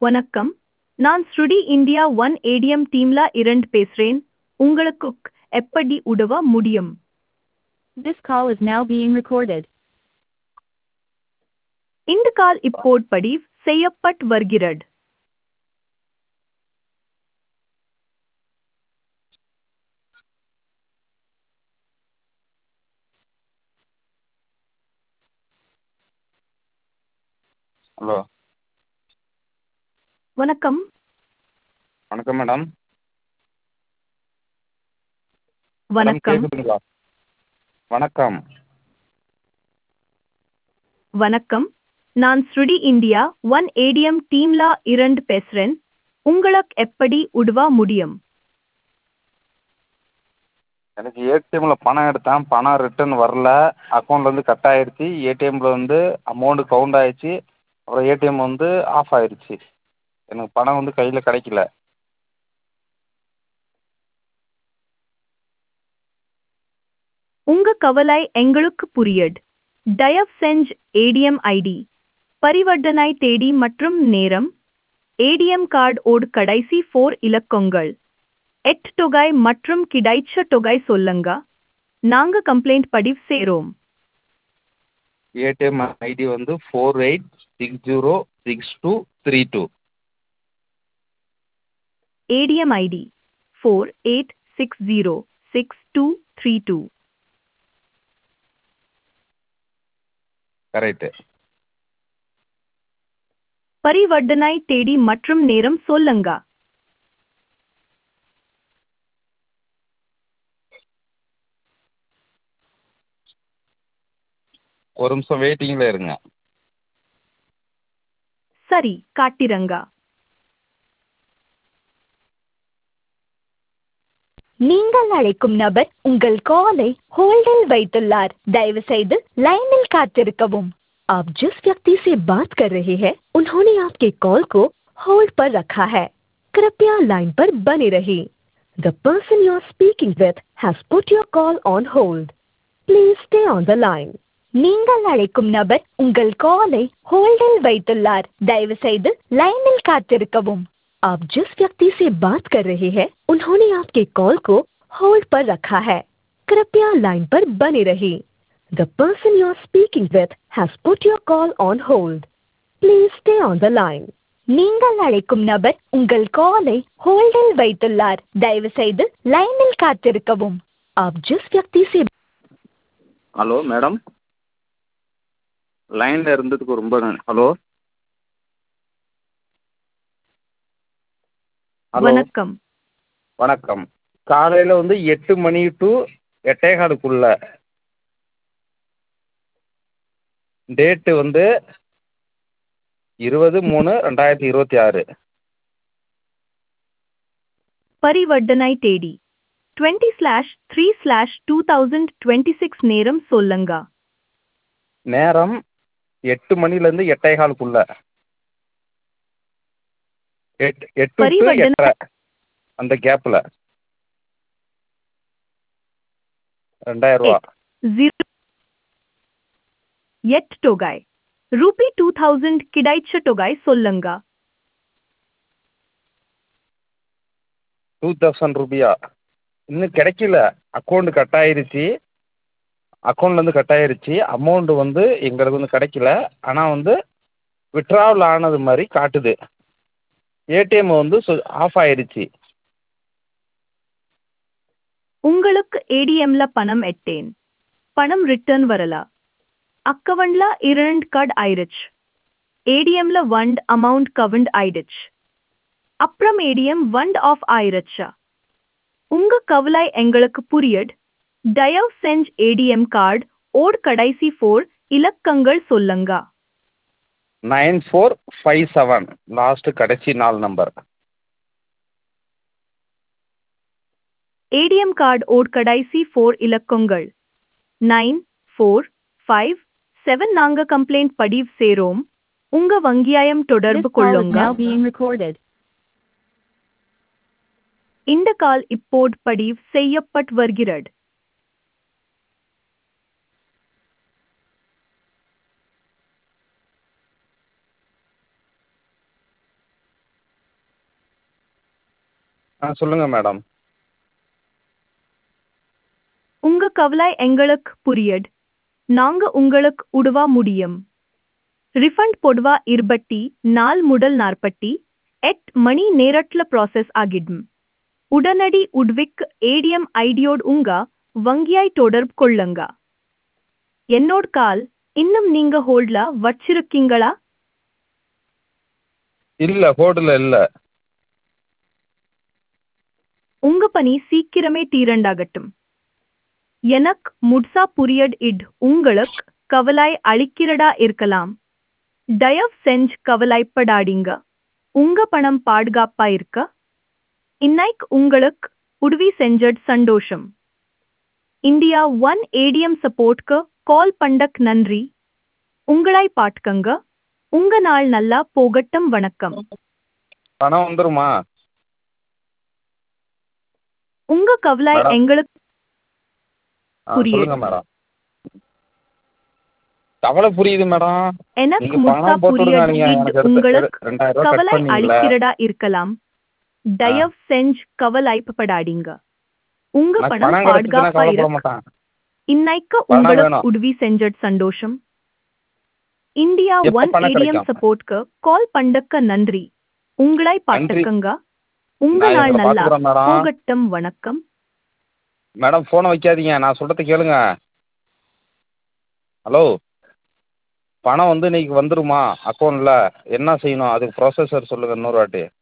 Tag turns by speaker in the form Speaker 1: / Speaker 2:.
Speaker 1: வணக்கம் நான் ஸ்ருடி இந்தியா ஒன் ஏடிஎம் டீம்ல இருந்து பேசுறேன் உங்களுக்கு எப்படி உதவ முடியும்
Speaker 2: This call is now being recorded.
Speaker 1: இந்த கால் இப்போது பதிவு செய்யப்பட்டு வருகிறது
Speaker 3: ஹலோ
Speaker 1: வணக்கம்
Speaker 3: வணக்கம் மேடம் மேடம்
Speaker 1: வணக்கம்
Speaker 3: கேக்குதுங்களா வணக்கம்
Speaker 1: வணக்கம் நான் ஸ்ருடி இந்தியா ஒன் ஏடிஎம் டீம்ல இருந்து பேசுறேன் உங்களுக்கு எப்படி உதவ முடியும்
Speaker 3: எனக்கு ஏடிஎம்ல பணம் எடுத்தேன் பணம் ரிட்டர்ன் வரல அக்கௌண்ட்லேருந்து கட் ஆயிடுச்சு ஏடிஎம்ல வந்து அமௌண்ட் கவுண்ட் ஆயிடுச்சு அப்புறம் ஏடிஎம் வந்து ஆஃப் ஆயிடுச்சு எனக்கு பணம் வந்து கையில் கிடைக்கல
Speaker 1: உங்க கவலை எங்களுக்கு புரியுது தயவு செஞ்சு ஏடிஎம் ஐடி பரிவர்த்தனை தேதி மற்றும் நேரம் ஏடிஎம் கார்டு ஓடு கடைசி ஃபோர் இலக்கங்கள் எட் தொகை மற்றும் கிடைச்ச தொகை சொல்லுங்க நாங்க கம்ப்ளைண்ட் பதிவு செய்றோம்
Speaker 3: ஏடிஎம் ஐடி வந்து four eight six zero six two three two
Speaker 1: ATM ID four eight six zero six two three two
Speaker 3: correct
Speaker 1: பரிவர்த்தனை தேதி மற்றும் நேரம் சொல்லுங்க
Speaker 3: ஒரு நிமிஷம் வெயிட்டிங்கில் இருங்க
Speaker 1: சரி காட்டிரங்க
Speaker 4: நீங்கள் அழைக்கும் நபர் உங்கள் காலை होल्डिल வைத்துள்ளார் दयவு செய்து लाइनिल காத்திருக்கவும் आप जिस व्यक्ति से बात कर रहे हैं उन्होंने आपके कॉल को होल्ड पर रखा है कृपया लाइन पर बने रहिए the person you are speaking with has put your call on hold please stay on the line நீங்கள் அழைக்கும் நபர் உங்கள் காலை होल्डिल வைத்துள்ளார் दयவு செய்து लाइनिल காத்திருக்கவும் आप जिस व्यक्ति से बात कर रहे हैं उन्होंने आपके कॉल को होल्ड पर रखा है कृपया लाइन पर बने रहिए the person you are speaking with has put your call on hold please stay on the line நீங்கள் அழைக்கும் நபர் உங்கள் காலை होल्डिல் வைத்துள்ளார் दयவு செய்து लाइनिல் காத்திருக்கவும் आप जिस व्यक्ति से
Speaker 3: ஹலோ மேடம் லைனில் இருந்ததுக்கு ரொம்ப நன்றி ஹலோ ஹலோ
Speaker 1: வணக்கம்
Speaker 3: வணக்கம் காலையில் வந்து எட்டு மணி டு எட்டேகாலுக்குள்ள டேட்டு வந்து இருபது மூணு ரெண்டாயிரத்தி இருபத்தி ஆறு
Speaker 1: பரிவர்த்தனை தேதி twenty slash three slash two thousand twenty six நேரம் சொல்லுங்க
Speaker 3: நேரம் எட்டு மணிலேருந்து எட்டேகாலுக்குள்ள எட் எட்டு டு
Speaker 1: பரிவர்த்தனை-
Speaker 3: எட்டரை அந்த கேப்பில் ரெண்டாயிரம் ரூபா
Speaker 1: ஜீரோ எட் தொகை ரூபி டூ தௌசண்ட் கிடைச்ச தொகை சொல்லுங்க
Speaker 3: டூ தௌசண்ட் ருபியா இன்னும் கிடைக்கல அக்கௌண்ட் கட் ஆயிருச்சு அக்கௌண்ட்லேருந்து கட் ஆயிருச்சு அமௌண்ட் வந்து எங்களுக்கு வந்து கிடைக்கல ஆனால் வந்து விட்ராவல் ஆனது மாதிரி காட்டுது ஏடிஎம் வந்து ஆஃப் ஆயிருச்சு
Speaker 1: உங்களுக்கு ஏடிஎம்ல பணம் எட்டேன் பணம் ரிட்டர்ன் வரல அக்கவுண்ட்ல இரண்டு கட் ஆயிருச்சு ஏடிஎம்ல வண்ட் அமௌண்ட் கவுண்ட் ஆயிடுச்சு அப்புறம் ஏடிஎம் வண்ட் ஆஃப் ஆயிருச்சா உங்க கவலை எங்களுக்கு புரியுது தயவு செஞ்சு ஏடிஎம் கார்டு ஓட் கடைசி ஃபோர் இலக்கங்கள் சொல்லுங்க
Speaker 3: nine four five seven last கடைசி நாலு நம்பர்
Speaker 1: ஏடிஎம் கார்டு ஓட் கடைசி ஃபோர் இலக்கங்கள் நைன் ஃபோர் ஃபைவ் செவன் நாங்க கம்ப்ளைண்ட் பதிவு சேரோம் உங்க வங்கியாயம்
Speaker 2: This
Speaker 1: தொடர்பு
Speaker 2: call is
Speaker 1: கொள்ளுங்க
Speaker 2: now being recorded.
Speaker 1: இந்த கால் இப்போது பதிவு செய்யப்பட்டு வருகிறது
Speaker 3: ஆ சொல்லுங்கள் மேடம்
Speaker 1: உங்க கவலை எங்களுக்கு புரியட் நாங்க உங்களுக்கு உதவ முடியும் ரிஃபண்ட் பொதுவா இருபத்தி நால் முதல் நாற்பத்தி எட் மணி நேரத்துல ப்ராசஸ் ஆகிடும் உடனடி உட்விக் ஏடிஎம் ஐடியோடு உங்க வங்கியாய் தொடர்பு கொள்ளுங்க என்னோட கால் இன்னும் நீங்க ஹோல்ட்ல வச்சிருக்கீங்களா
Speaker 3: இல்லை ஹோட்டலில் இல்லை
Speaker 1: உங்க பணி சீக்கிரமே தீரண்டாகட்டும் எனக்கு முட்சா புரியட் இட் உங்களுக்கு கவலாய் அளிக்கிறடா இருக்கலாம் தயவு செஞ்சு கவலைப்படாதீங்க உங்க பணம் பாதுகாப்பா இருக்க இன்னைக்கு உங்களுக்கு உதவி செஞ்சட் சந்தோஷம் இந்தியா ஒன் ஏடிஎம் சப்போர்ட்க்கு கால் பண்டக் நன்றி உங்களாய் பாட்கங்க உங்க நாள் நல்லா போகட்டும் வணக்கம்
Speaker 3: பணம் வந்துருமா
Speaker 1: உங்க கவலை
Speaker 3: மேடம்.
Speaker 1: எங்களுக்கு
Speaker 3: ஆ
Speaker 1: புரியுது.
Speaker 3: சொல்லுங்கள் மேடம் கவலை புரியுது மேடம்
Speaker 1: எனக்கு
Speaker 3: நீங்க
Speaker 1: முட்சா
Speaker 3: பணம் போட்டுருங்க
Speaker 1: புரியட்
Speaker 3: நீங்க
Speaker 1: இட்
Speaker 3: எனக்கு எடுத்து
Speaker 1: உங்களுக்கு
Speaker 3: ரெண்டாயிரம் ரூபாய் கட்
Speaker 1: கவலை
Speaker 3: பண்ணீங்களா
Speaker 1: அளிக்கிறடா இருக்கலாம் தயவு செஞ்சு கவலைப்படாதீங்க உங்க
Speaker 3: எனக்கு
Speaker 1: பணம்
Speaker 3: பணம் கிடைச்சுன்னா
Speaker 1: பாதுகாப்பா
Speaker 3: கவலைப்பட
Speaker 1: இருக்கு
Speaker 3: மாட்டேன்
Speaker 1: இன்னைக்கு
Speaker 3: பணம்
Speaker 1: உங்களுக்கு
Speaker 3: வேணும்.
Speaker 1: உதவி செஞ்சட் சந்தோஷம் இந்தியா
Speaker 3: எப்ப
Speaker 1: ஒன்
Speaker 3: பணம்
Speaker 1: ஏடிஎம்
Speaker 3: கிடைக்கும்?
Speaker 1: சப்போர்ட்க்கு கால் பண்டக்க நன்றி உங்களாய் பாட்டுக்கங்க உங்க
Speaker 3: நான்
Speaker 1: நாள்
Speaker 3: இவங்களை
Speaker 1: நல்லா
Speaker 3: பார்த்துக்கிறேன் மேடம்
Speaker 1: போகட்டும் வணக்கம்
Speaker 3: மேடம் ஃபோனை வைக்காதீங்க நான் சொல்கிறத கேளுங்க ஹலோ பணம் வந்து இன்னைக்கு வந்துருமா அக்கௌண்ட்டில் என்ன செய்யணும் அதுக்கு ப்ரொசஸர் சொல்லுங்கள் இன்னொரு வாட்டி